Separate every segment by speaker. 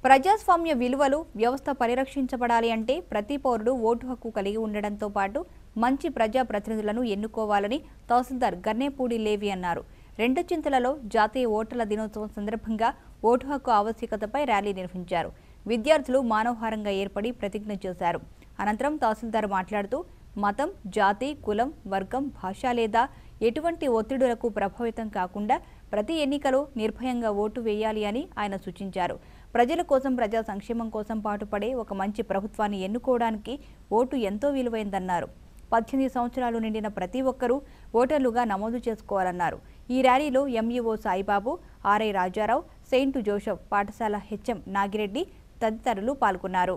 Speaker 1: ప్రజాస్వామ్య విలువలు వ్యవస్థ పరిరక్షించబడాలి అంటే ప్రతి పౌరుడు ఓటు హక్కు కలిగి ఉండడంతో పాటు మంచి ప్రజా ప్రతినిధులను ఎన్నుకోవాలని తహసీల్దార్ గన్నేపూడి లేవి అన్నారు రెండు చింతలలో జాతీయ ఓటర్ల దినోత్సవం సందర్భంగా ఓటు హక్కు ఆవశ్యకతపై ర్యాలీ నిర్వహించారు విద్యార్థులు మానవహారంగా ఏర్పడి ప్రతిజ్ఞ చేశారు అనంతరం తహసీల్దార్ మాట్లాడుతూ మతం జాతి కులం వర్గం భాష లేదా ఎటువంటి ఒత్తిడులకు ప్రభావితం కాకుండా ప్రతి ఎన్నికలో నిర్భయంగా ఓటు వేయాలి అని ఆయన సూచించారు ప్రజల కోసం ప్రజా సంక్షేమం కోసం పాటుపడే ఒక మంచి ప్రభుత్వాన్ని ఎన్నుకోవడానికి ఓటు ఎంతో విలువైందన్నారు పద్దెనిమిది సంవత్సరాలు నిండిన ప్రతి ఒక్కరూ ఓటర్లుగా నమోదు చేసుకోవాలన్నారు ఈ ర్యాలీలో MEO Saibabu RI Rajarao Saint Joseph పాఠశాల హెచ్ఎం నాగిరెడ్డి తదితరులు పాల్గొన్నారు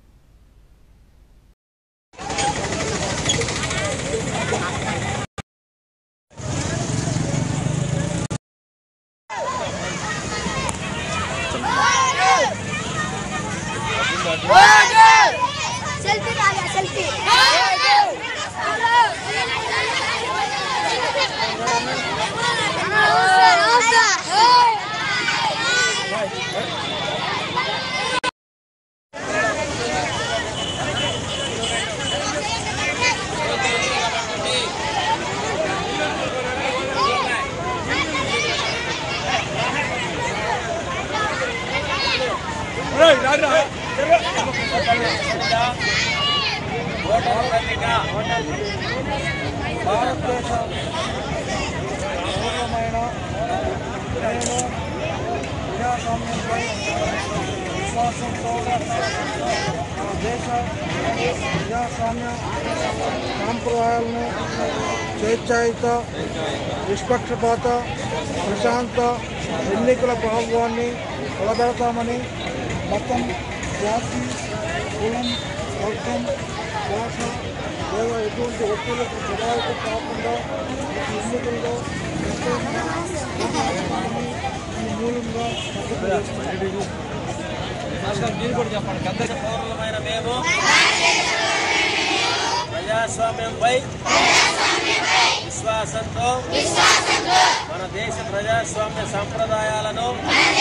Speaker 2: सेल्फी काढा सेल्फी
Speaker 3: పూర్వమైన నేను ప్రజాస్వామ్యంపై విశ్వాసంతో మన దేశ ప్రజాస్వామ్య సాంప్రదాయాలను స్వేచ్ఛాయుత నిష్పక్షపాత ప్రశాంత ఎన్నికల ప్రభావాన్ని నిలబెడతామని మతం జాతి కులం వర్గం భాష లేదా ఎటువంటి ఒత్తిళ్లకు ప్రభావితం కాకుండా ఈ ఎన్నికల్లో ప్రత్యేకంగా ఈ మూలంగా
Speaker 4: పౌరులమైన మేము ప్రజాస్వామ్యంపై విశ్వాసంతో మన దేశ ప్రజాస్వామ్య సంప్రదాయాలను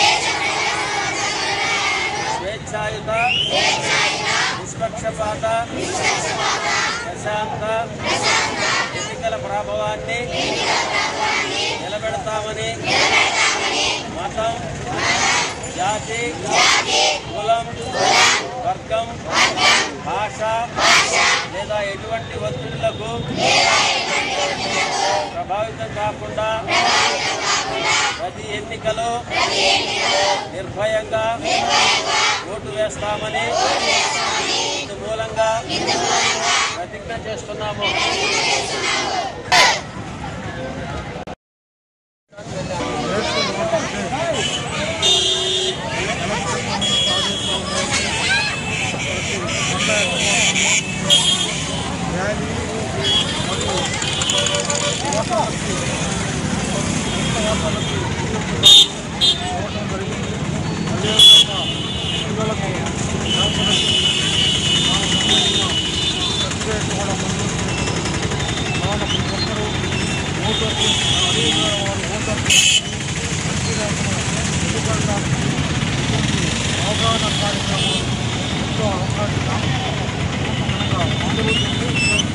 Speaker 4: స్వేచ్ఛాయుత నిష్పక్షపాత ప్రశాంత ఎన్నికల ప్రభావాన్ని నిలబెడతామని మతం జాతి కులం వర్గం భాష లేదా ఎటువంటి ఒత్తిడులకు ప్రభావితం కాకుండా ప్రతి ఎన్నికలో నిర్భయంగా ఓటు వేస్తామని ఇందు మూలంగా ప్రతిజ్ఞ చేస్తున్నాము
Speaker 3: ర్యాలీ మరియు ఓటర్లకి కొత్త ఓటర్లకి ఇవ్వడం జరిగింది అదేవిధంగా పిల్లలకు యువకులకి సర్టిఫికేట్ కూడా మంజూరు చేసింది కావున ప్రతి ఒక్కరూ ఓటర్లు అదేవిధంగా వారు ఓటర్లు మంచిగా ఎన్నికడానికి ఇటువంటి అవగాహన కార్యక్రమం ఎంతో అవకాశం అందరూ